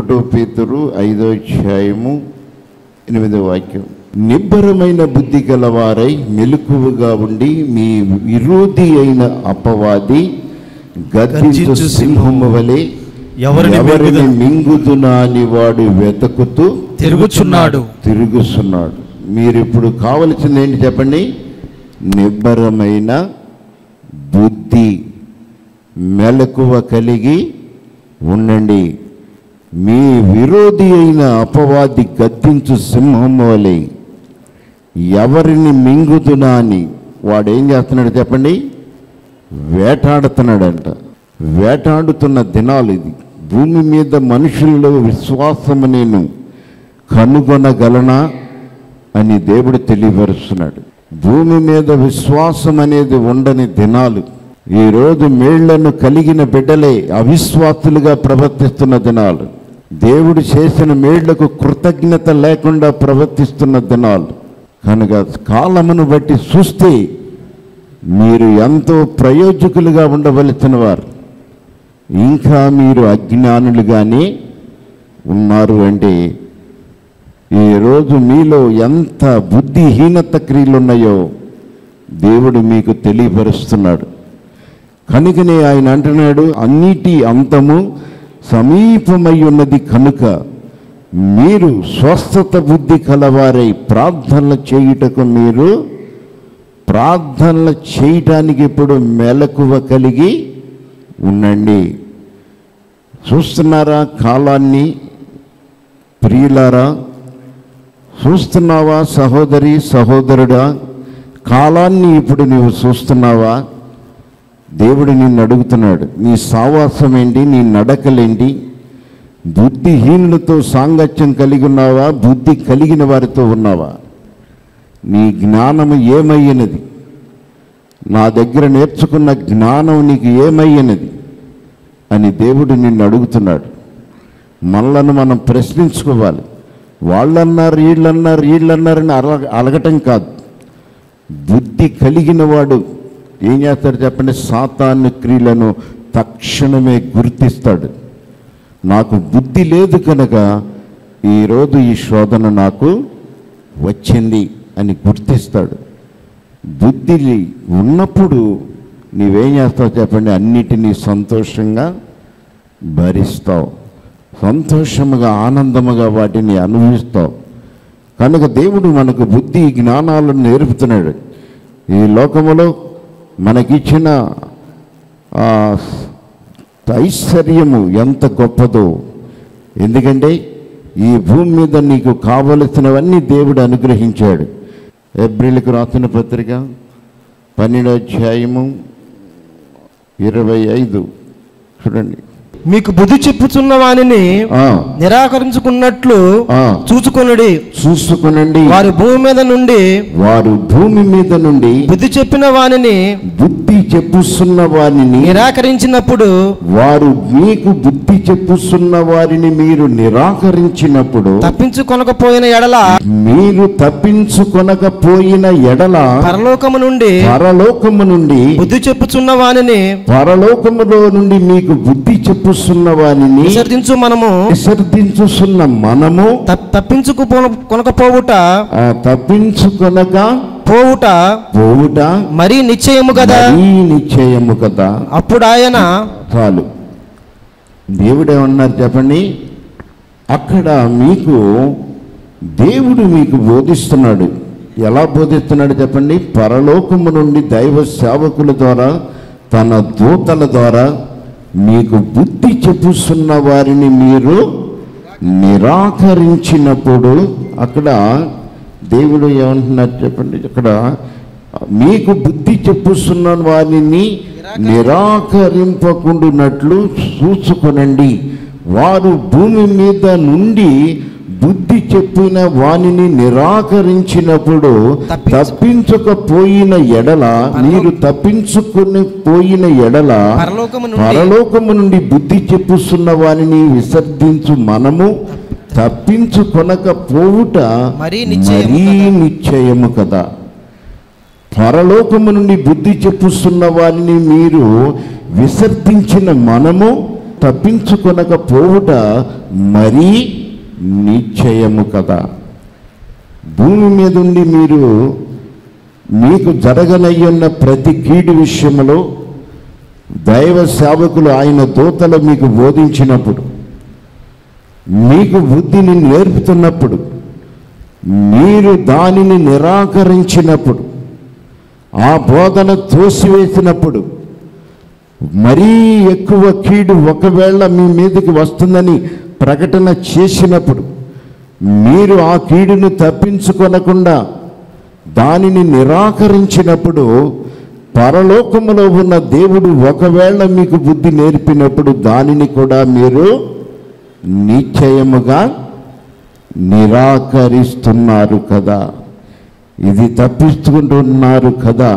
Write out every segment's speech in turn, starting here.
ఒకటో పేతురు ఐదో అధ్యాయము ఎనిమిదో వాక్యం నిబ్బరమైన బుద్ధి గలవారై మెలకువగా ఉండి మీ విరోధి అయిన అపవాది గర్జించు గర్జించు సింహము వలె ఎవరిని ఎవరిని మింగుదు- మింగుదునా అని వాడు వెతుకుతూ తిరుగుచున్నాడు తిరుగుతున్నాడు మీరు ఇప్పుడు కావలసింది ఏంటి చెప్పండి నిబ్బరమైన బుద్ధి మెలకువ కలిగి ఉండండి మీ విరోధి అయిన అపవాది గద్దించు సింహం వలె ఎవరిని మింగుదునా అని వాడు ఏం చేస్తున్నాడు చెప్పండి వేటాడుతున్నాడంట వేటాడుతున్న దినాలు ఇది భూమి మీద మనుషుల్లో విశ్వాసము నేను కనుగొనగలనా అని దేవుడు తెలియపరుస్తున్నాడు భూమి మీద విశ్వాసం అనేది ఉండని దినాలు ఈరోజు మేళ్లను కలిగిన బిడ్డలే అవిశ్వాసులుగా ప్రవర్తిస్తున్న దినాలు దేవుడు చేసిన మేళ్లకు కృతజ్ఞత లేకుండా ప్రవర్తిస్తున్న దినాలు కనుక కాలమును బట్టి చూస్తే మీరు ఎంతో ప్రయోజకులుగా ఉండవలసిన వారు ఇంకా మీరు అజ్ఞానులుగానే ఉన్నారు అంటే ఈరోజు మీలో ఎంత బుద్ధిహీనత క్రియలు ఉన్నాయో దేవుడు మీకు తెలియపరుస్తున్నాడు కనుకనే ఆయన అంటున్నాడు అన్నిటి అంతము సమీపమై ఉన్నది కనుక మీరు స్వస్థత బుద్ధి కలవారై ప్రార్థనలు చేయుటకు మీరు ప్రార్థనలు చేయటానికి ఇప్పుడు మెలకువ కలిగి ఉండండి చూస్తున్నారా కాలాన్ని ప్రియులారా చూస్తున్నావా సహోదరి సహోదరుడా కాలాన్ని ఇప్పుడు నీవు చూస్తున్నావా దేవుడు నిన్ను అడుగుతున్నాడు నీ సావాసం ఏంటి నీ నడకలేంటి బుద్ధిహీనులతో సాంగత్యం కలిగి ఉన్నావా బుద్ధి కలిగిన వారితో ఉన్నావా నీ జ్ఞానము ఏమయ్యినది నా దగ్గర నేర్చుకున్న జ్ఞానం నీకు ఏమయ్యినది అని దేవుడు నిన్ను అడుగుతున్నాడు మనలను మనం ప్రశ్నించుకోవాలి వాళ్ళన్నారు వీళ్ళన్నారు వీళ్ళన్నారని అలగ అలగటం కాదు బుద్ధి కలిగిన వాడు ఏం చేస్తాడు చెప్పండి సాతాను క్రియలను తక్షణమే గుర్తిస్తాడు నాకు బుద్ధి లేదు కనుక ఈరోజు ఈ శోధన నాకు వచ్చింది అని గుర్తిస్తాడు బుద్ధి ఉన్నప్పుడు నీవేం చేస్తావు చెప్పండి అన్నిటినీ సంతోషంగా భరిస్తావు సంతోషముగా ఆనందముగా వాటిని అనుభవిస్తావు కనుక దేవుడు మనకు బుద్ధి జ్ఞానాలను నేర్పుతున్నాడు ఈ లోకములో మనకిచ్చిన ఆ ఐశ్వర్యము ఎంత గొప్పదో ఎందుకంటే ఈ భూమి మీద నీకు కావలసినవన్నీ దేవుడు అనుగ్రహించాడు ఏప్రిల్కి రాసిన పత్రిక పన్నెండో అధ్యాయము ఇరవై ఐదు చూడండి మీకు బుద్ధి చెప్పుచున్న వానిని ఆ, నిరాకరించుకున్నట్లు ఆ, చూచుకొనుడి చూసుకునండి వారి భూమి మీద నుండి వారు భూమి మీద నుండి బుద్ధి చెప్పిన వానిని బుద్ధి చెప్పుస్తున్న వారిని నిరాకరించినప్పుడు వారు మీకు బుద్ధి చెప్పుస్తున్న వారిని మీరు నిరాకరించినప్పుడు తప్పించుకొనకపోయిన ఎడల మీరు తప్పించుకొనకపోయిన ఎడల పరలోకము నుండి పరలోకము నుండి బుద్ధి చెప్పుచున్న వానిని పరలోకములో నుండి మీకు బుద్ధి చెప్పుస్తున్న వారిని విసర్జించు మనము విసర్జించుతున్న మనము తప్- తప్పించుకుపో కొనకపోవుట ఆ తప్పించుకొనక పోవుట పోవుట మరీ నిశ్చయము కదా మరీ నిశ్చయము కదా అప్పుడు ఆయన చాలు దేవుడేమన్నారు చెప్పండి అక్కడ మీకు దేవుడు మీకు బోధిస్తున్నాడు ఎలా బోధిస్తున్నాడు చెప్పండి పరలోకము నుండి దైవ సేవకుల ద్వారా తన దూతల ద్వారా మీకు బుద్ధి చెప్పుస్తున్న వారిని మీరు నిరాకరించినప్పుడు అక్కడ దేవుడు ఏమంటున్నారు చెప్పండి ఇక్కడ మీకు బుద్ధి చెప్పుస్తున్న వారిని నిరాకరింపకుండునట్లు చూసుకొనండి వారు భూమి మీద నుండి బుద్ధి చెప్పిన వానిని నిరాకరించినప్పుడు తప్పించు- తప్పించకపోయిన ఎడల మీరు తప్పించుకుని పోయిన ఎడల పరలోకము నుండి పరలోకము నుండి బుద్ధి చెప్పుస్తున్న వానిని విసర్జించు మనము తప్పించుకొనక పోవుట మరీ నిశ్చయము మరీ కదా. నిశ్చయము కదా పరలోకము నుండి బుద్ధి చెప్పుస్తున్న వారిని మీరు విసర్జించిన మనము తప్పించుకొనకపోవుట మరీ నిశ్చయము కదా భూమి మీద ఉండి మీరు మీకు జరగనయ్యున్న ప్రతి కీడు విషయంలో దైవ సేవకులు ఆయన దూతలు మీకు బోధించినప్పుడు మీకు బుద్ధిని నేర్పుతున్నప్పుడు మీరు దానిని నిరాకరించినప్పుడు ఆ బోధన తోసివేసినప్పుడు మరీ ఎక్కువ కీడు ఒకవేళ మీ మీదకి వస్తుందని ప్రకటన చేసినప్పుడు మీరు ఆ కీడును తప్పించుకొనకుండా దానిని నిరాకరించినప్పుడు పరలోకములో ఉన్న దేవుడు ఒకవేళ మీకు బుద్ధి నేర్పినప్పుడు దానిని కూడా మీరు నిశ్చయముగా నిరాకరిస్తున్నారు కదా ఇది తప్పిస్తుకుంటున్నారు కదా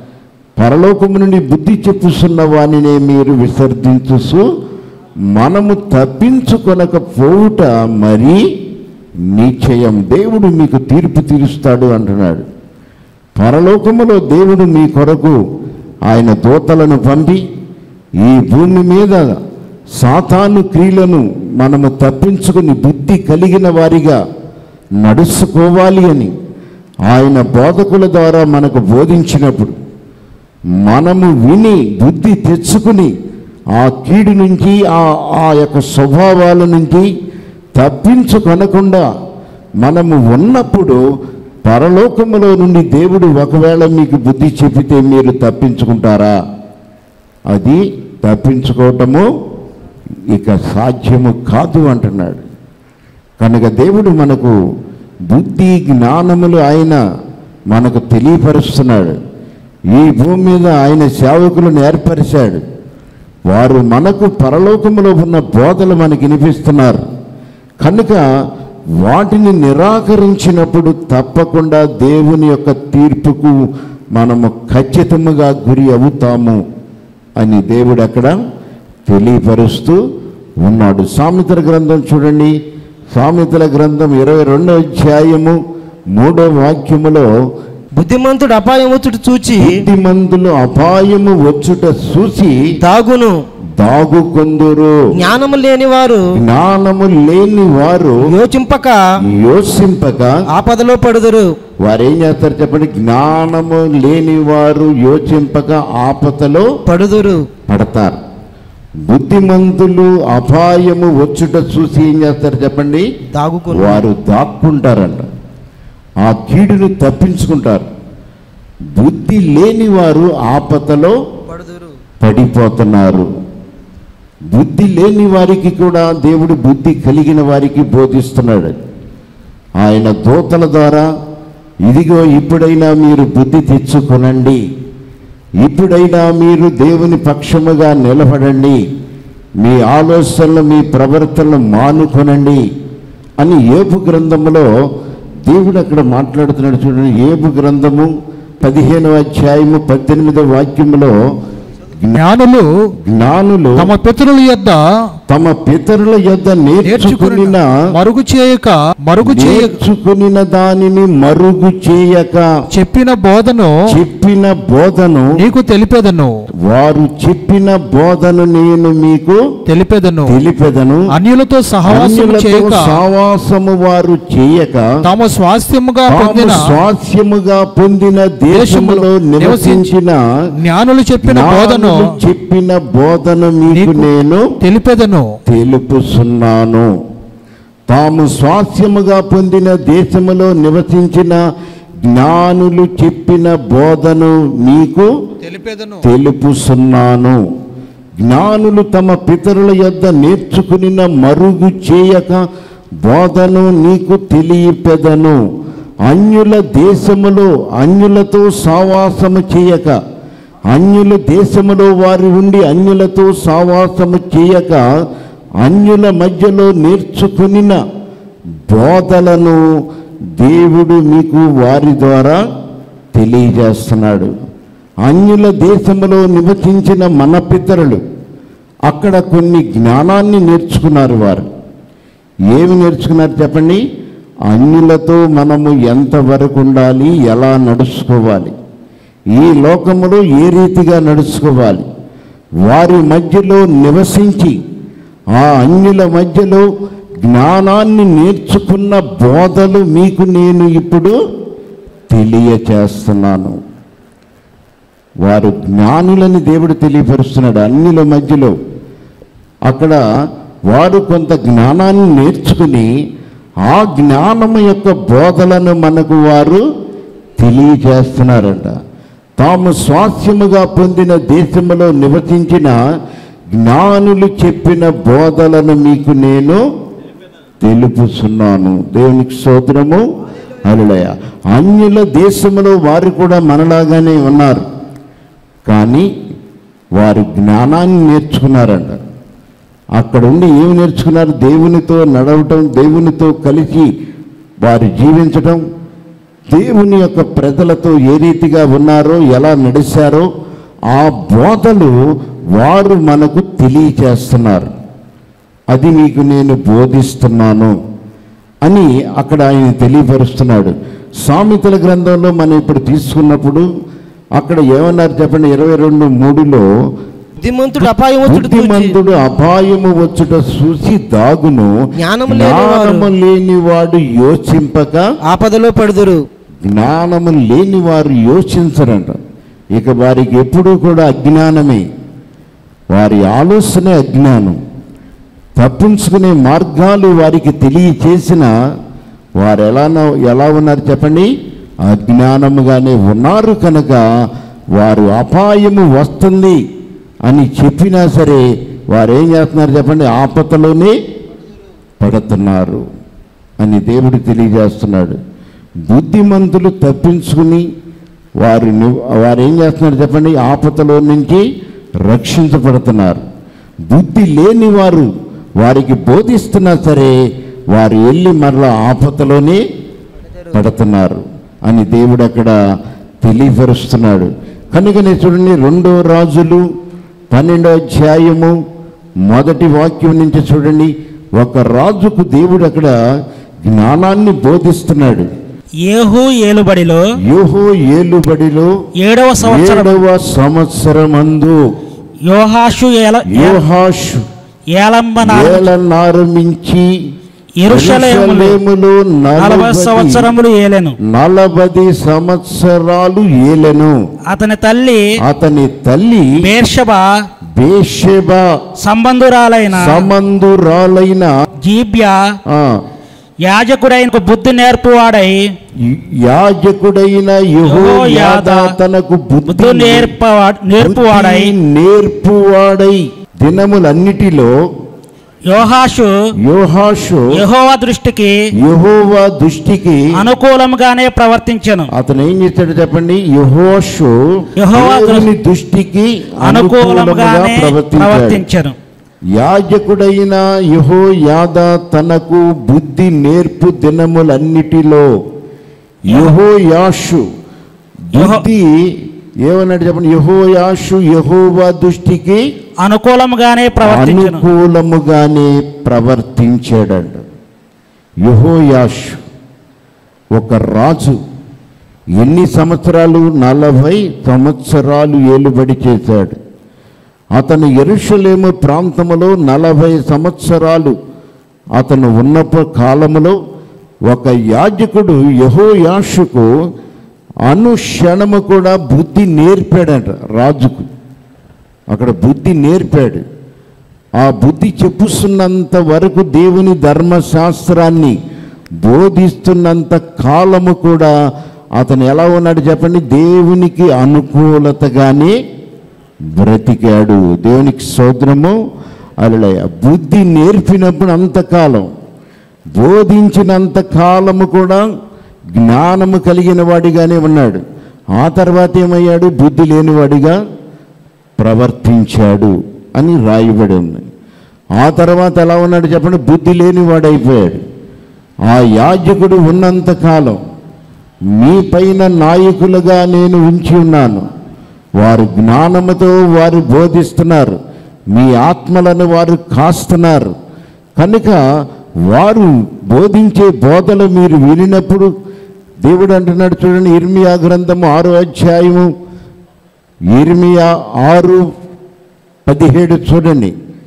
పరలోకము నుండి బుద్ధి చెప్పుస్తున్న వానినే మీరు విసర్జించుసు మనము తప్పించుకొనకపోవుట మరీ నిశ్చయం దేవుడు మీకు తీర్పు తీరుస్తాడు అంటున్నాడు పరలోకములో దేవుడు మీ కొరకు ఆయన దూతలను పంపి ఈ భూమి మీద సాతాను క్రియలను మనము తప్పించుకుని బుద్ధి కలిగిన వారిగా నడుచుకోవాలి అని ఆయన బోధకుల ద్వారా మనకు బోధించినప్పుడు మనము విని బుద్ధి తెచ్చుకుని ఆ కీడు నుంచి ఆ ఆ యొక్క స్వభావాల నుంచి తప్పించుకొనకుండా మనము ఉన్నప్పుడు పరలోకములో నుండి దేవుడు ఒకవేళ మీకు బుద్ధి చెప్పితే మీరు తప్పించుకుంటారా అది తప్పించుకోవటము ఇక సాధ్యము కాదు అంటున్నాడు కనుక దేవుడు మనకు బుద్ధి జ్ఞానములు ఆయన మనకు తెలియపరుస్తున్నాడు ఈ భూమి మీద ఆయన సేవకులను ఏర్పరిచాడు వారు మనకు పరలోకములో ఉన్న బోధలు మనకి వినిపిస్తున్నారు కనుక వాటిని నిరాకరించినప్పుడు తప్పకుండా దేవుని యొక్క తీర్పుకు మనము ఖచ్చితముగా గురి అవుతాము అని దేవుడు అక్కడ తెలియపరుస్తూ ఉన్నాడు సామెతల గ్రంథం చూడండి సామెతల గ్రంథం ఇరవై రెండో అధ్యాయము మూడో వాక్యములో బుద్ధిమంతుడు అపాయం వచ్చుట చూచి బుద్ధిమంతులు అపాయము వచ్చుట చూసి దాగును దాగుకొందురు జ్ఞానము లేని వారు జ్ఞానము లేని వారు యోచింపక యోసింపక ఆపదలో పడుదురు వారు ఏం చేస్తారు చెప్పండి జ్ఞానము లేని వారు యోచింపక ఆపదలో పడుదురు పడతారు బుద్ధిమంతులు అపాయము వచ్చుట చూసి ఏం చేస్తారు చెప్పండి దాగుకును వారు దాక్కుంటారంట ఆ కీడును తప్పించుకుంటారు బుద్ధి లేని వారు ఆపదలో పడుదురు పడిపోతున్నారు బుద్ధి లేని వారికి కూడా దేవుడు బుద్ధి కలిగిన వారికి బోధిస్తున్నాడు ఆయన దూతల ద్వారా ఇదిగో ఇప్పుడైనా మీరు బుద్ధి తెచ్చుకొనండి ఇప్పుడైనా మీరు దేవుని పక్షముగా నిలబడండి మీ ఆలోచనలు మీ ప్రవర్తనలు మానుకొనండి అని ఏపు గ్రంథములో దేవుడు అక్కడ మాట్లాడుతున్నాడు చూడండి ఏపు గ్రంథము పదిహేనవ అధ్యాయము పద్దెనిమిదవ వాక్యములో జ్ఞానులు జ్ఞానులు తమ పితరుల యొద్ద తమ పితరుల యొద్ద నేర్చుకుని నేర్చుకునిన మరుగు చేయక మరుగు చేయ నేర్చుకునిన దానిని మరుగు చేయక చెప్పిన బోధను చెప్పిన బోధను నీకు తెలిపెదను వారు చెప్పిన బోధను నేను మీకు తెలిపెదను తెలిపెదను అన్యులతో సహవాసము అన్యులతో చేయక సావాసము వారు చేయక తాము స్వాస్థ్యముగా తాము పొందిన స్వాస్యముగా పొందిన దేశములో దేశములో నివసించిన జ్ఞానులు చెప్పిన బోధను జ్ఞానులు చెప్పిన బోధను మీకు నీకు నేను తెలిపెదను తెలుపుచున్నాను తాము స్వాస్యముగా పొందిన దేశములో నివసించిన జ్ఞానులు చెప్పిన బోధను నీకు తెలిపెదను తెలుపుచున్నాను జ్ఞానులు తమ పితరుల యొద్ద నేర్చుకునిన మరుగు చేయక బోధను నీకు తెలియపెదను అన్యుల దేశములో అన్యులతో సావాసము చేయక అన్యుల దేశములో వారి ఉండి అన్యులతో సావాసము చేయక అన్యుల మధ్యలో నేర్చుకునిన బోధలను దేవుడు మీకు వారి ద్వారా తెలియజేస్తున్నాడు అన్యుల దేశములో నివసించిన మన పితరులు అక్కడ కొన్ని జ్ఞానాన్ని నేర్చుకున్నారు వారు ఏమి నేర్చుకున్నారు చెప్పండి అన్యులతో మనము ఎంతవరకు ఉండాలి ఎలా నడుచుకోవాలి ఈ లోకములో ఏ రీతిగా నడుచుకోవాలి వారి మధ్యలో నివసించి ఆ అన్యుల మధ్యలో జ్ఞానాన్ని నేర్చుకున్న బోధలు మీకు నేను ఇప్పుడు తెలియచేస్తున్నాను వారు జ్ఞానులని దేవుడు తెలియపరుస్తున్నాడు అన్యుల మధ్యలో అక్కడ వారు కొంత జ్ఞానాన్ని నేర్చుకుని ఆ జ్ఞానము యొక్క బోధలను మనకు వారు తెలియజేస్తున్నారంట తాము స్వాస్థ్యముగా పొందిన దేశములో నివసించిన జ్ఞానులు చెప్పిన బోధలను మీకు నేను తెలుపుతున్నాను దేవునికి స్తోత్రము అలులయ అన్యుల దేశములో వారు కూడా మనలాగానే ఉన్నారు కానీ వారు జ్ఞానాన్ని నేర్చుకున్నారంట అక్కడ ఉండి ఏమి నేర్చుకున్నారు దేవునితో నడవటం దేవునితో కలిసి వారు జీవించటం దేవుని యొక్క ప్రజలతో ఏ రీతిగా ఉన్నారో ఎలా నడిచారో ఆ బోధలు వారు మనకు తెలియచేస్తున్నారు అది మీకు నేను బోధిస్తున్నాను అని అక్కడ ఆయన తెలియపరుస్తున్నాడు సామెతల గ్రంథంలో మనం ఇప్పుడు తీసుకున్నప్పుడు అక్కడ ఏమన్నారు చెప్పండి ఇరవై రెండు మూడులో బుద్ధిమంతుడు అపాయం వచ్చుడు చూచి బుద్ధిమంతుడు అపాయము వచ్చుట చూసి దాగును జ్ఞానము లేనివారు జ్ఞానము లేనివాడు యోచింపక ఆపదలో పడుదురు జ్ఞానము లేని వారు యోచించరంట ఇక వారికి ఎప్పుడూ కూడా అజ్ఞానమే వారి ఆలోచనే అజ్ఞానం తప్పించుకునే మార్గాలు వారికి తెలియచేసిన వారు ఎలా ఎలా ఉన్నారు చెప్పండి అజ్ఞానముగానే ఉన్నారు కనుక వారు అపాయము వస్తుంది అని చెప్పినా సరే వారు ఏం చేస్తున్నారు చెప్పండి ఆపదలోనే పడుతున్నారు అని దేవుడు తెలియజేస్తున్నాడు బుద్ధిమంతులు తప్పించుకుని వారు ని- వారు ఏం చేస్తున్నారు చెప్పండి ఆపదలో నుంచి రక్షించబడుతున్నారు బుద్ధి లేని వారు వారికి బోధిస్తున్నా సరే వారు వెళ్ళి మరలా ఆపదలోనే పడుతున్నారు అని దేవుడు అక్కడ తెలియపరుస్తున్నాడు కనుకనే చూడండి రెండో రాజులు పన్నెండో అధ్యాయము మొదటి వాక్యం నుంచి చూడండి ఒక రాజుకు దేవుడు అక్కడ జ్ఞానాన్ని బోధిస్తున్నాడు ఏహు ఏలుబడిలో యోహో ఏలుబడిలో ఏడవ సంవత్సరం ఏడవ సంవత్సరమందు యోహాషు ఏల యోహాషు ఏలంబన ఏలనారంభించి యెరూషలేములో యెరూషలేములో నలభై నలభై సంవత్సరములు ఏలెను నలభై సంవత్సరాలు ఏలెను అతని తల్లి అతని తల్లి బేర్షబ బేషెబ సంబంధురాలైన సమందురాలైన జీబ్య ఆ, యాజకుడైన బుద్ధి నేర్పువాడై యాజకుడైన యెహోయాదా యెహోయాదా తనకు బుద్ధి బుద్ధి నేర్పవా నేర్పువాడై బుద్ధి నేర్పువాడై దినములన్నిటిలో యోహాషు యోహాషు యెహోవా దృష్టికి యెహోవా దృష్టికి అనుకూలముగానే ప్రవర్తించెను అతను ఏం చేశాడు చెప్పండి యెహోషు యెహోవా దేవుని దృష్టికి అనుకూలముగా అనుకూలముగానే ప్రవర్తించాడు ప్రవర్తించెను యాజకుడైన యెహోయాద తనకు బుద్ధి నేర్పు దినములన్నిటిలో యెహోయాషు బుద్ధి ఏమన్నాడు చెప్పండి యెహోయాషు యెహోవా దృష్టికి అనుకూలముగానే ప్రవర్తించెను అనుకూలముగానే ప్రవర్తించాడంట యెహోయాషు ఒక రాజు ఎన్ని సంవత్సరాలు నలభై సంవత్సరాలు ఏలుబడి చేశాడు అతను ఎరుషలేము ప్రాంతములో నలభై సంవత్సరాలు అతను ఉన్నప్ప కాలములో ఒక యాజకుడు యహోయాషుకు అనుక్షణము కూడా బుద్ధి నేర్పాడట రాజుకు అక్కడ బుద్ధి నేర్పాడు ఆ బుద్ధి చెప్పుస్తున్నంత వరకు దేవుని ధర్మశాస్త్రాన్ని బోధిస్తున్నంత కాలము కూడా అతను ఎలా ఉన్నాడు చెప్పండి దేవునికి అనుకూలతగానే బ్రతికాడు దేవునికి సోదరము అలలయ బుద్ధి నేర్పినప్పుడు అంతకాలం బోధించినంత కాలము కూడా జ్ఞానము కలిగిన వాడిగానే ఉన్నాడు ఆ తర్వాత ఏమయ్యాడు బుద్ధి లేనివాడిగా ప్రవర్తించాడు అని రాయబడి ఉంది ఆ తర్వాత ఎలా ఉన్నాడు చెప్పండి బుద్ధి లేనివాడైపోయాడు ఆ యాజకుడు ఉన్నంత కాలం మీ పైన నాయకులుగా నేను ఉంచి ఉన్నాను వారు జ్ఞానముతో వారు బోధిస్తున్నారు మీ ఆత్మలను వారు కాస్తున్నారు కనుక వారు బోధించే బోధలు మీరు వినినప్పుడు దేవుడు అంటున్నాడు చూడండి ఇర్మియా గ్రంథము ఆరో అధ్యాయము ఇర్మియా ఆరు పదిహేడు చూడండి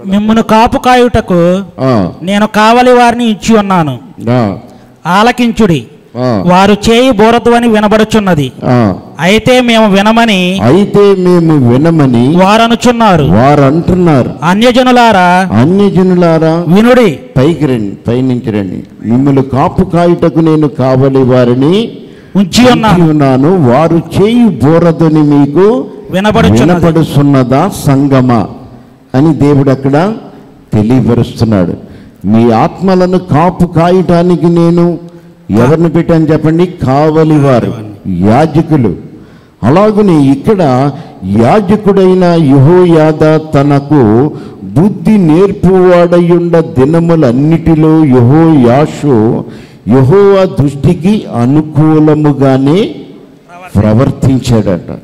మిమ్మను కాపు కాయుటకు ఆ, నేను కావలి వారిని ఇచ్చి ఉన్నాను ఆ, ఆలకించుడి ఆ, వారు చేయి బోరధ్వని వినబడుచున్నది ఆ. అయితే మేము వినమని అయితే మేము వినమని వారనుచున్నారు వారు అంటున్నారు అన్యజనులారా అన్యజనులారా వినుడి పైకి రండి పైనుంచి రండి మిమ్మల్ని కాపు కాయుటకు నేను కావలి వారిని ఉంచి ఉంచి ఉన్నాను ఉన్నాను వారు చేయి బోరదని మీకు వినబడుచున్నది వినపడుస్తున్నదా సంగమ అని దేవుడు అక్కడ తెలియపరుస్తున్నాడు మీ ఆత్మలను కాపు కాయటానికి నేను ఎవరిని పెట్టాను చెప్పండి కావలి వారు యాజకులు అలాగనే ఇక్కడ యాజకుడైన యహోయాద తనకు బుద్ధి నేర్పువాడయుండ దినములన్నిటిలో యహో యాషు యహోవా దృష్టికి అనుకూలముగానే ప్రవర్తించాడట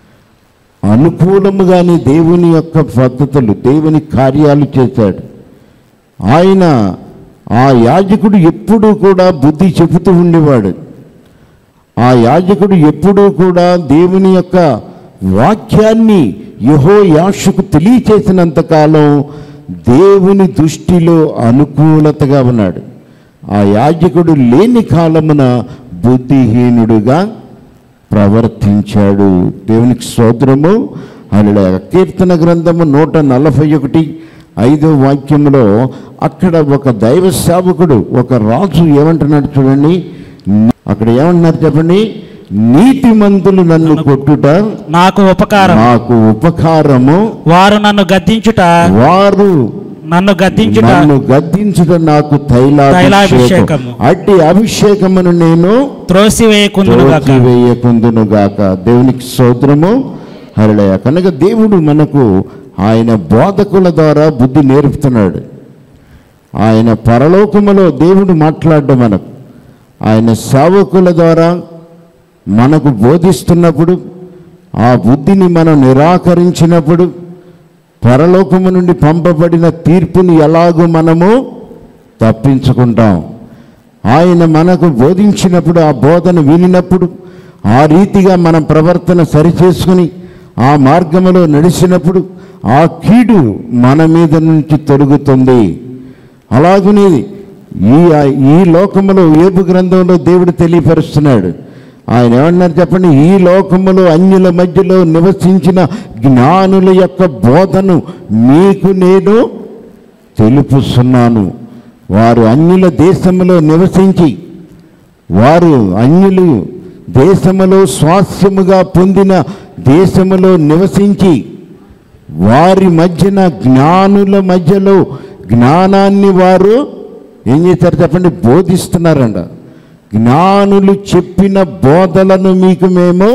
అనుకూలముగానే దేవుని యొక్క పద్ధతులు దేవుని కార్యాలు చేశాడు ఆయన ఆ యాజకుడు ఎప్పుడూ కూడా బుద్ధి చెబుతూ ఉండేవాడు ఆ యాజకుడు ఎప్పుడూ కూడా దేవుని యొక్క వాక్యాన్ని యహో యాషుకు తెలియచేసినంత కాలం దేవుని దృష్టిలో అనుకూలతగా ఉన్నాడు ఆ యాజకుడు లేని కాలమున బుద్ధిహీనుడుగా ప్రవర్తించాడు దేవునికి స్తోత్రము అలా కీర్తన గ్రంథము నూట నలభై ఒకటి ఐదో వాక్యంలో అక్కడ ఒక దైవ సేవకుడు ఒక రాజు ఏమంటున్నాడు చూడండి అక్కడ ఏమంటున్నారు చెప్పండి నీతిమంతులు నన్ను కొట్టుట నాకు ఉపకారం నాకు ఉపకారము వారు నన్ను గద్దించుట వారు నన్ను గద్దించుట నన్ను గద్దించుట నాకు తైలాభిషేకం తైలాభిషేకము. అట్టి అభిషేకమును నేను త్రోసివేయకుందురుగాక వేయకుందును గాక దేవునికి స్తోత్రము హరళయ కనుక దేవుడు మనకు ఆయన బోధకుల ద్వారా బుద్ధి నేర్పుతున్నాడు ఆయన పరలోకములో దేవుడు మాట్లాడడం మనకు ఆయన సేవకుల ద్వారా మనకు బోధిస్తున్నప్పుడు ఆ బుద్ధిని మనం నిరాకరించినప్పుడు పరలోకము నుండి పంపబడిన తీర్పుని ఎలాగో మనము తప్పించుకుంటాం ఆయన మనకు బోధించినప్పుడు ఆ బోధన వినినప్పుడు ఆ రీతిగా మన ప్రవర్తన సరిచేసుకుని ఆ మార్గములో నడిచినప్పుడు ఆ కీడు మన మీద నుంచి తొలుగుతుంది అలాగనే ఈ ఈ లోకములో ఏబు గ్రంథంలో దేవుడు తెలియపరుస్తున్నాడు ఆయన ఏమన్నారు చెప్పండి ఈ లోకములో అన్యుల మధ్యలో నివసించిన జ్ఞానుల యొక్క బోధను మీకు నేను తెలుపుస్తున్నాను వారు అన్యుల దేశములో నివసించి వారు అన్యులు దేశములో స్వాస్థ్యముగా పొందిన దేశములో నివసించి వారి మధ్యన జ్ఞానుల మధ్యలో జ్ఞానాన్ని వారు ఏం చేశారు చెప్పండి బోధిస్తున్నారంట జ్ఞానులు చెప్పిన బోధలను మీకు మేము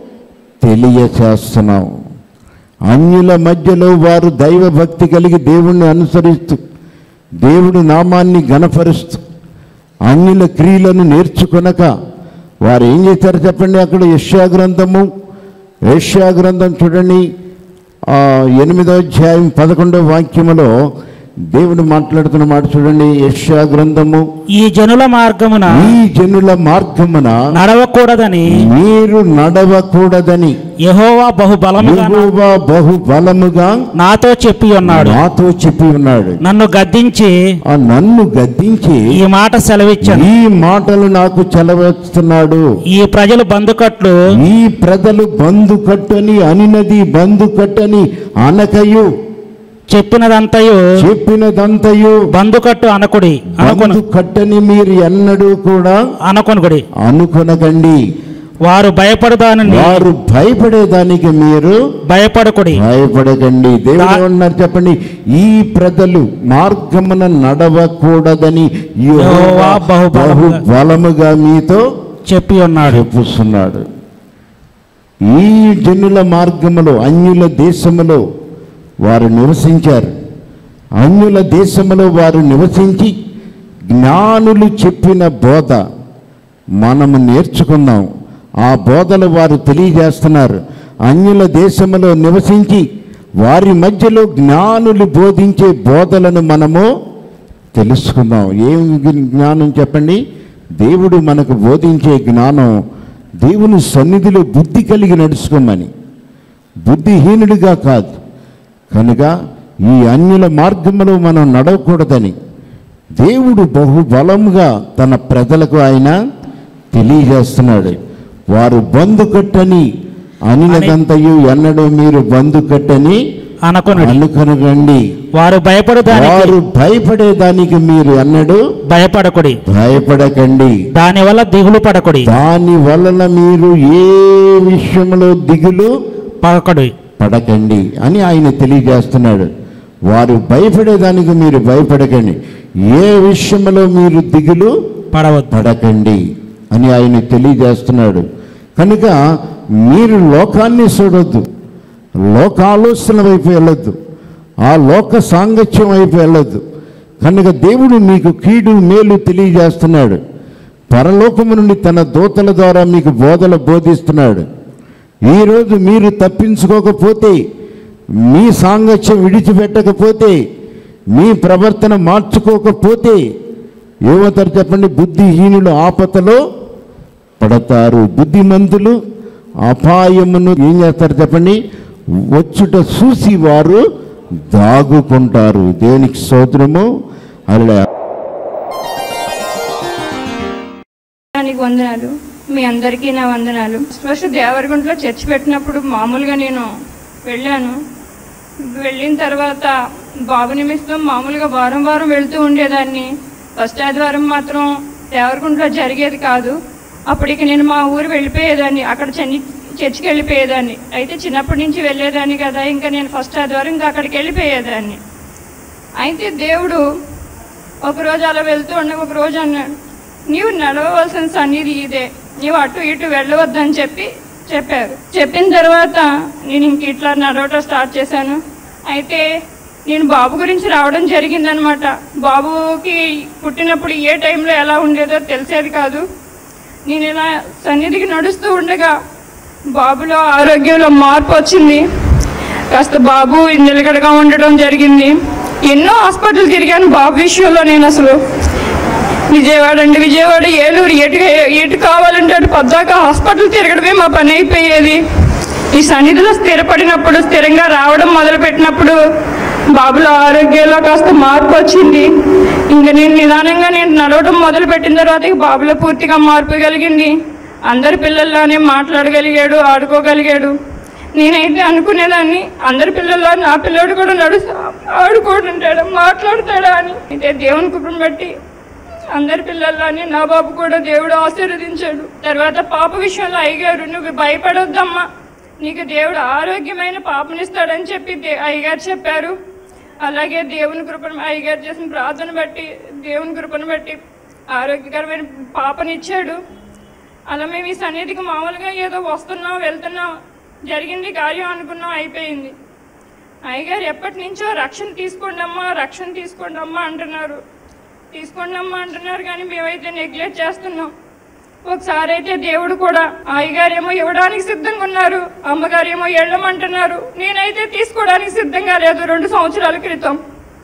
తెలియచేస్తున్నాం అన్యుల మధ్యలో వారు దైవభక్తి కలిగి దేవుణ్ణి అనుసరిస్తూ దేవుడి నామాన్ని గణపరుస్తూ అన్యుల క్రియలను నేర్చుకొనక వారు ఏం చేశారు చెప్పండి అక్కడ యష్యా గ్రంథము యష్యా గ్రంథం చూడండి ఆ, ఎనిమిదో అధ్యాయం పదకొండవ వాక్యములో దేవుడు మాట్లాడుతున్న మాట చూడండి యష్యా గ్రంథము ఈ జనుల మార్గమున ఈ జనుల మార్గమున నడవకూడదని మీరు నడవకూడదని యెహోవా బహుబలముగా నా- యెహోవా బహు బలముగా నాతో చెప్పి ఉన్నాడు నాతో చెప్పి ఉన్నాడు నన్ను గద్దించి ఆ నన్ను గద్దించి ఈ మాట సెలవిచ్చాను ఈ మాటలు నాకు చెలవేస్తున్నాడు ఈ ప్రజలు బందుకట్లు ఈ ప్రజలు బంధు కట్టని అనినది బంధు కట్టని అనకయు చెప్పినదంతయు చెప్పినదంతయు బందుకట్టు అనకుడి అనుకొను బంధు కట్టని మీరు ఎన్నడూ కూడా అనుకొనుకుడి అనుకొనకండి వారు భయపడదానని వారు భయపడేదానికి మీరు భయపడకుడి భయపడకండి దేవుడు దా- ఏమన్నారు చెప్పండి ఈ ప్రజలు మార్గమున నడవకూడదని యెహోవా యెహోవా బహు బహు బలముగా- బలముగా మీతో చెప్పి ఉన్నాడు చెప్పుస్తున్నాడు ఈ జనుల మార్గములో అన్యుల దేశములో వారు నివసించారు అన్యుల దేశములో వారు నివసించి జ్ఞానులు చెప్పిన బోధ మనము నేర్చుకుందాం ఆ బోధలు వారు తెలియజేస్తున్నారు అన్యుల దేశములో నివసించి వారి మధ్యలో జ్ఞానులు బోధించే బోధలను మనము తెలుసుకుందాం ఏం జ్ఞానం చెప్పండి దేవుడు మనకు బోధించే జ్ఞానం దేవుని సన్నిధిలో బుద్ధి కలిగి నడుచుకోమని బుద్ధిహీనుడిగా కాదు కనుక ఈ అన్యుల మార్గంలో మనం నడవకూడదని దేవుడు బహుబలంగా తన ప్రజలకు ఆయన తెలియజేస్తున్నాడు వారు బంధు కట్టని అనినదంతయు ఎన్నడూ మీరు బంధు కట్టని అనుకొనుడి అనుకొనగండి వారు భయపడదానికి వారు భయపడేదానికి మీరు ఎన్నడూ భయపడకుడి భయపడకండి దాని వల్ల దిగులు పడకుడి దాని వలన మీరు ఏ విషయంలో దిగులు పడకుడి పడకండి అని ఆయన తెలియజేస్తున్నాడు వారు భయపడేదానికి మీరు భయపడకండి ఏ విషయంలో మీరు దిగులు పడవద్దు పడకండి అని ఆయన తెలియజేస్తున్నాడు కనుక మీరు లోకాన్ని చూడొద్దు లోక ఆలోచన వైపు వెళ్ళొద్దు ఆ లోక సాంగత్యం వైపు వెళ్ళొద్దు కనుక దేవుడు మీకు కీడు మేలు తెలియజేస్తున్నాడు పరలోకము నుండి తన దూతల ద్వారా మీకు బోధలు బోధిస్తున్నాడు ఈరోజు మీరు తప్పించుకోకపోతే మీ సాంగత్యం విడిచిపెట్టకపోతే మీ ప్రవర్తన మార్చుకోకపోతే ఏమవుతారు చెప్పండి బుద్ధిహీనులు ఆపదలో పడతారు బుద్ధిమంతులు అపాయమును ఏం చేస్తారు చెప్పండి వచ్చుట చూసి వారు దాగుకుంటారు దేనికి సోదరము అలా దానికి వందనాలు మీ అందరికీ నా వందనాలు ఫస్ట్ దేవరగుంటలో చర్చ్ పెట్టినప్పుడు మామూలుగా నేను వెళ్ళాను వెళ్ళిన తర్వాత బాబు నిమిత్తం మామూలుగా వారం వారం వెళ్తూ ఉండేదాన్ని ఫస్ట్ ఆదివారం మాత్రం దేవరగుంటలో జరిగేది కాదు అప్పటికి నేను మా ఊరు వెళ్ళిపోయేదాన్ని అక్కడ చెన్ని చర్చికి వెళ్ళిపోయేదాన్ని అయితే చిన్నప్పటి నుంచి వెళ్ళేదాన్ని కదా ఇంకా నేను ఫస్ట్ ఆదివారం ఇంకా అక్కడికి వెళ్ళిపోయేదాన్ని అయితే దేవుడు ఒకరోజు అలా వెళ్తూ ఉండగా ఒక రోజు అన్నాడు నీవు నడవవలసిన సన్నిధి ఇదే నీవు అటు ఇటు వెళ్ళవద్దని చెప్పి చెప్పారు చెప్పిన తర్వాత నేను ఇంక ఇట్లా నడవటం స్టార్ట్ చేశాను అయితే నేను బాబు గురించి రావడం జరిగిందనమాట బాబుకి పుట్టినప్పుడు ఏ టైంలో ఎలా ఉండేదో తెలిసేది కాదు నేను ఇలా సన్నిధికి నడుస్తూ ఉండగా బాబులో ఆరోగ్యంలో మార్పు వచ్చింది కాస్త బాబు నిలకడగా ఉండడం జరిగింది ఎన్నో హాస్పిటల్ తిరిగాను బాబు విషయంలో నేను అసలు విజయవాడ అండి విజయవాడ ఏలూరు ఎటు ఎటు కావాలంటే అటు పద్దాక హాస్పిటల్ తిరగడమే మా పని అయిపోయేది ఈ సన్నిధిలో స్థిరపడినప్పుడు స్థిరంగా రావడం మొదలుపెట్టినప్పుడు బాబులో ఆరోగ్యంలో కాస్త మార్పు వచ్చింది ఇంకా నేను నిదానంగా నేను నడవడం మొదలు పెట్టిన తర్వాత ఇక బాబులో పూర్తిగా మార్పు కలిగింది అందరి పిల్లల్లోనే మాట్లాడగలిగాడు ఆడుకోగలిగాడు నేనైతే అనుకునేదాన్ని అందరి పిల్లల్లో నా పిల్లోడు కూడా నడు ఆడుకుంటుంటాడా మాట్లాడతాడా అని అయితే దేవుని కృపను బట్టి అందరి పిల్లల్లోని నా బాబు కూడా దేవుడు ఆశీర్వదించాడు తర్వాత పాప విషయంలో అయ్యగారు నువ్వు భయపడొద్దమ్మా నీకు దేవుడు ఆరోగ్యమైన పాపనిస్తాడని చెప్పి దే- అయ్యగారు చెప్పారు అలాగే దేవుని కృపను అయ్యగారు చేసిన ప్రార్థన బట్టి దేవుని కృపను బట్టి ఆరోగ్యకరమైన పాపనిచ్చాడు అలా మేము ఈ సన్నిధికి మామూలుగా ఏదో వస్తున్నాం వెళ్తున్నాం జరిగింది కార్యం అనుకున్నాం అయిపోయింది అయ్యగారు ఎప్పటి నుంచో రక్షణ తీసుకోండి అమ్మా రక్షణ తీసుకోండి అమ్మా అంటున్నారు తీసుకోండి అమ్మా అంటున్నారు కానీ మేమైతే నెగ్లెక్ట్ చేస్తున్నాం ఒకసారి అయితే దేవుడు కూడా అయ్యగారేమో ఇవ్వడానికి సిద్ధంగా ఉన్నారు అమ్మగారేమో వెళ్ళమంటున్నారు నేనైతే తీసుకోవడానికి సిద్ధంగా లేదు రెండు సంవత్సరాల క్రితం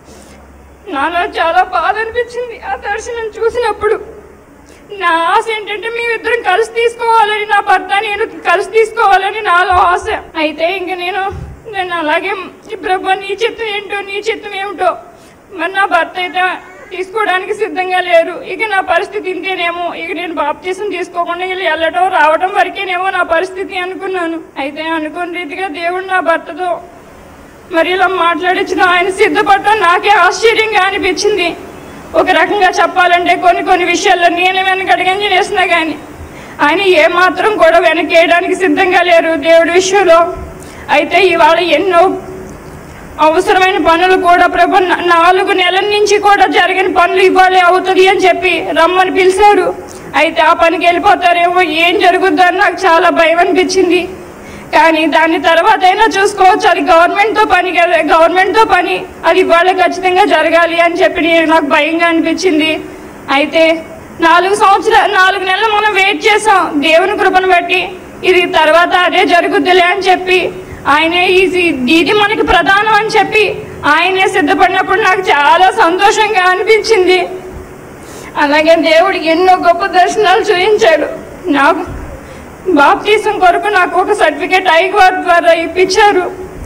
నాలో చాలా బాధ అనిపించింది ఆ దర్శనం చూసినప్పుడు నా ఆశ ఏంటంటే మేమిద్దరం కలిసి తీసుకోవాలని నా భర్త నేను కలిసి తీసుకోవాలని నాలో ఆశ అయితే ఇంక నేను నేను అలాగే "ఈ ప్రభు నీ చిత్తం ఏంటో నీ చిత్తం ఏమిటో మరి నా భర్త అయితే తీసుకోవడానికి సిద్ధంగా లేరు ఇక నా పరిస్థితి ఇంతేనేమో ఇక నేను బాప్తీసం తీసుకోకుండా వీళ్ళు వెళ్ళటం రావటం వరకేనేమో నా పరిస్థితి అనుకున్నాను అయితే అనుకున్న రీతిగా దేవుడు నా భర్తతో మరి ఇలా మాట్లాడించిన ఆయన సిద్ధపడటం నాకే ఆశ్చర్యంగా అనిపించింది ఒక రకంగా చెప్పాలంటే కొన్ని కొన్ని విషయాల్లో నేను వెనకడగంజి వేసినా కానీ ఆయన ఏ మాత్రం కూడా వెనకేయడానికి సిద్ధంగా లేరు దేవుడి విషయంలో అయితే ఇవాళ ఎన్నో అవసరమైన పనులు కూడా ప్రభు నా- నాలుగు నెలల నుంచి కూడా జరిగిన పనులు ఇవ్వాలి అవుతుంది అని చెప్పి రమ్మని పిలిచారు అయితే ఆ పనికి వెళ్ళిపోతారేమో ఏం జరుగుద్దని నాకు చాలా భయం అనిపించింది కానీ దాని తర్వాత అయినా చూసుకోవచ్చు అది గవర్నమెంట్తో పని కదా గవర్నమెంట్తో పని అది ఇవాళ ఖచ్చితంగా జరగాలి అని చెప్పి నేను నాకు భయంగా అనిపించింది అయితే నాలుగు సంవత్సరాలు నాలుగు నెలలు మనం వెయిట్ చేసాం దేవుని కృపను బట్టి ఇది తర్వాత అదే జరుగుద్దిలే అని చెప్పి ఆయనే ఇది ఇది మనకి ప్రధానం అని చెప్పి ఆయనే సిద్ధపడినప్పుడు నాకు చాలా సంతోషంగా అనిపించింది అలాగే దేవుడు ఎన్నో గొప్ప దర్శనాలు చూపించాడు నాకు బాప్తీసం కొరకు నాకు ఒక సర్టిఫికేట్ ఐగోర్ ద్వారా ఇప్పించారు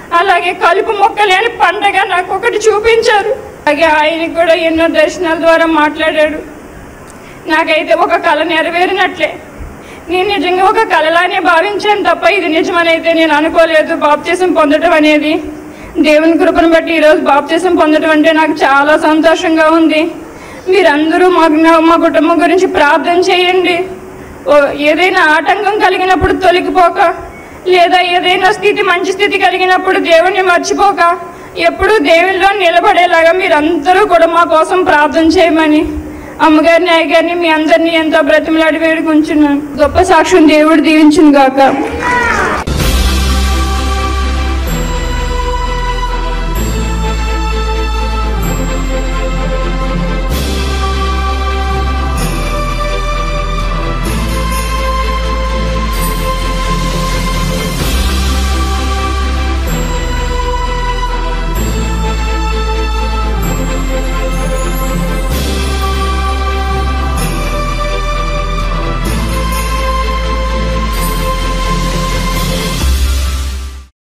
అలాగే కలుపు మొక్క లేని పండగ నాకు ఒకటి చూపించారు అలాగే ఆయనకి కూడా ఎన్నో దర్శనాల ద్వారా మాట్లాడాడు నాకైతే ఒక కళ నెరవేరినట్లే నేను నిజంగా ఒక కళలానే భావించాను తప్ప ఇది నిజమనైతే నేను అనుకోలేదు బాప్తీసం పొందడం అనేది దేవుని కృపను బట్టి ఈరోజు బాప్తీసం పొందడం అంటే నాకు చాలా సంతోషంగా ఉంది మీరందరూ మా మా కుటుంబం గురించి ప్రార్థన చేయండి ఓ ఏదైనా ఆటంకం కలిగినప్పుడు తొలగిపోక లేదా ఏదైనా స్థితి మంచి స్థితి కలిగినప్పుడు దేవుణ్ణి మర్చిపోక ఎప్పుడూ దేవుల్లో నిలబడేలాగా మీరందరూ కూడా మా కోసం ప్రార్థన చేయమని అమ్మగారిని అయ్యగారిని మీ అందరినీ ఎంతో బ్రతిమలాడి వేడుకుంటున్నాను గొప్ప సాక్ష్యం దేవుడు దీవించును గాక